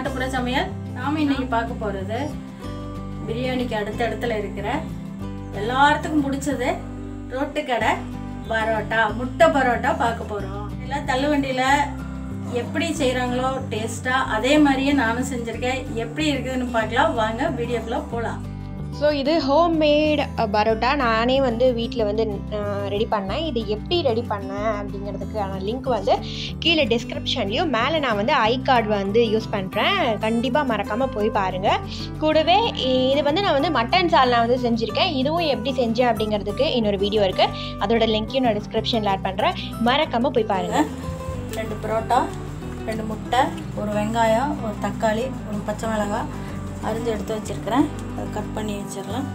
நாட்டுப்புற சமையல் நாம இன்னைக்கு பார்க்க போறது பிரியாணிக்கு அடுத்த இடத்துல இருக்கிற எல்லாத்துக்கும் பிடிச்சது ரோட்டு கடை பரோட்டா முட்டை பரோட்டா பார்க்க போறோம் இதெல்லாம் தள்ளுவண்டியில எப்படி செய்றாங்களோ டேஸ்டா அதே மாதிரியே நானும் செஞ்சிருக்கேன் எப்படி இருக்குதுன்னு பார்க்கலாம் வாங்க வீடியோக்குள்ள போலாம் ஸோ இது ஹோம்மேட் பரோட்டா நானே வந்து வீட்டில் வந்து ரெடி பண்ணேன் இது எப்படி ரெடி பண்ணேன் அப்படிங்கிறதுக்கான லிங்க் வந்து கீழே டிஸ்கிரிப்ஷன்லேயும் மேலே நான் வந்து ஐ கார்டு வந்து யூஸ் பண்ணுறேன் கண்டிப்பாக மறக்காமல் போய் பாருங்கள் கூடவே இது வந்து நான் வந்து மட்டன் சால்னா வந்து செஞ்சுருக்கேன் இதுவும் எப்படி செஞ்சேன் அப்படிங்கிறதுக்கு இன்னொரு வீடியோ இருக்குது அதோட லிங்க்கையும் நான் டிஸ்கிரிப்ஷனில் ஆட் பண்ணுறேன் மறக்காமல் போய் பாருங்கள் ரெண்டு பரோட்டா ரெண்டு முட்டை ஒரு வெங்காயம் ஒரு தக்காளி ஒரு பச்சை மிளகாய் அரிஞ்சு எடுத்து வச்சிருக்கிறேன் அதை கட் பண்ணி வச்சிடலாம்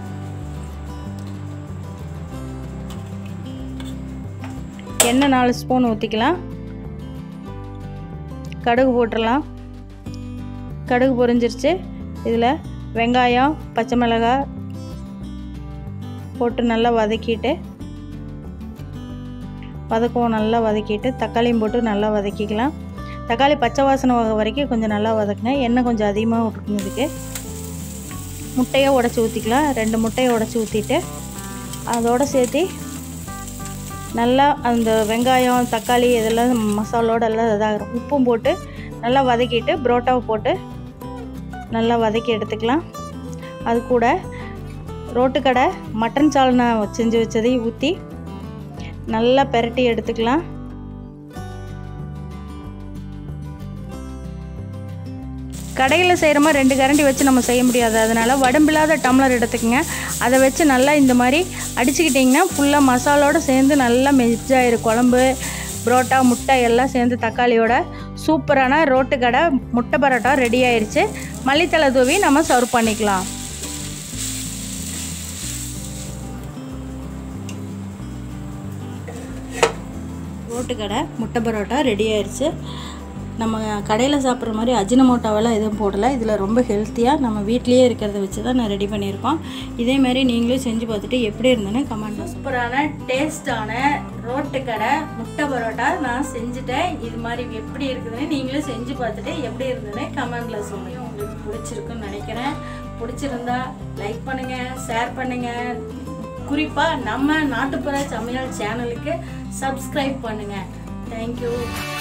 எண்ணெய் நாலு ஸ்பூன் ஊற்றிக்கலாம் கடுகு போட்டுடலாம் கடுகு பொரிஞ்சிருச்சு இதில் வெங்காயம் பச்சை மிளகாய் போட்டு நல்லா வதக்கிட்டு வதக்குவோம் நல்லா வதக்கிட்டு தக்காளியும் போட்டு நல்லா வதக்கிக்கலாம் தக்காளி பச்சை வாசனை வகை வரைக்கும் கொஞ்சம் நல்லா வதக்குங்க எண்ணெய் கொஞ்சம் அதிகமாக விட்டுக்கணும் இதுக்கு முட்டையை உடச்சி ஊற்றிக்கலாம் ரெண்டு முட்டையை உடச்சி ஊற்றிட்டு அதோடு சேர்த்து நல்லா அந்த வெங்காயம் தக்காளி இதெல்லாம் மசாலோட எல்லாம் இதாகிடும் உப்பும் போட்டு நல்லா வதக்கிட்டு புரோட்டாவை போட்டு நல்லா வதக்கி எடுத்துக்கலாம் அது கூட ரோட்டுக்கடை மட்டன் சால்னா செஞ்சு வச்சதையும் ஊற்றி நல்லா பெரட்டி எடுத்துக்கலாம் கடையில் செய்கிற மாதிரி ரெண்டு கரண்டி வச்சு நம்ம செய்ய முடியாது அதனால் வடம்பில்லாத டம்ளர் எடுத்துக்கங்க அதை வச்சு நல்லா இந்த மாதிரி அடிச்சுக்கிட்டிங்கன்னா ஃபுல்லாக மசாலோடு சேர்ந்து நல்லா மெஜ்ஜாயிரும் குழம்பு புரோட்டா முட்டை எல்லாம் சேர்ந்து தக்காளியோட சூப்பரான ரோட்டு கடை முட்டை பரோட்டா ரெடி ஆயிடுச்சு மல்லித்தலை தூவி நம்ம சர்வ் பண்ணிக்கலாம் ரோட்டு கடை முட்டை பரோட்டா ரெடி ஆயிடுச்சு நம்ம கடையில் சாப்பிட்ற மாதிரி அஜினமோட்டோவெல்லாம் எதுவும் போடலை இதில் ரொம்ப ஹெல்த்தியாக நம்ம வீட்லேயே இருக்கிறத வச்சு தான் நான் ரெடி பண்ணியிருக்கோம் இதே மாதிரி நீங்களும் செஞ்சு பார்த்துட்டு எப்படி இருந்ததுன்னு கமெண்ட் சூப்பரான டேஸ்டான ரோட்டு கடை முட்டை பரோட்டா நான் செஞ்சுட்டேன் இது மாதிரி எப்படி இருக்குதுன்னு நீங்களும் செஞ்சு பார்த்துட்டு எப்படி இருந்ததுன்னு கமெண்டில் சொல்லுங்கள் உங்களுக்கு பிடிச்சிருக்குன்னு நினைக்கிறேன் பிடிச்சிருந்தா லைக் பண்ணுங்கள் ஷேர் பண்ணுங்கள் குறிப்பாக நம்ம நாட்டுப்புற சமையல் சேனலுக்கு சப்ஸ்கிரைப் பண்ணுங்கள் தேங்க்யூ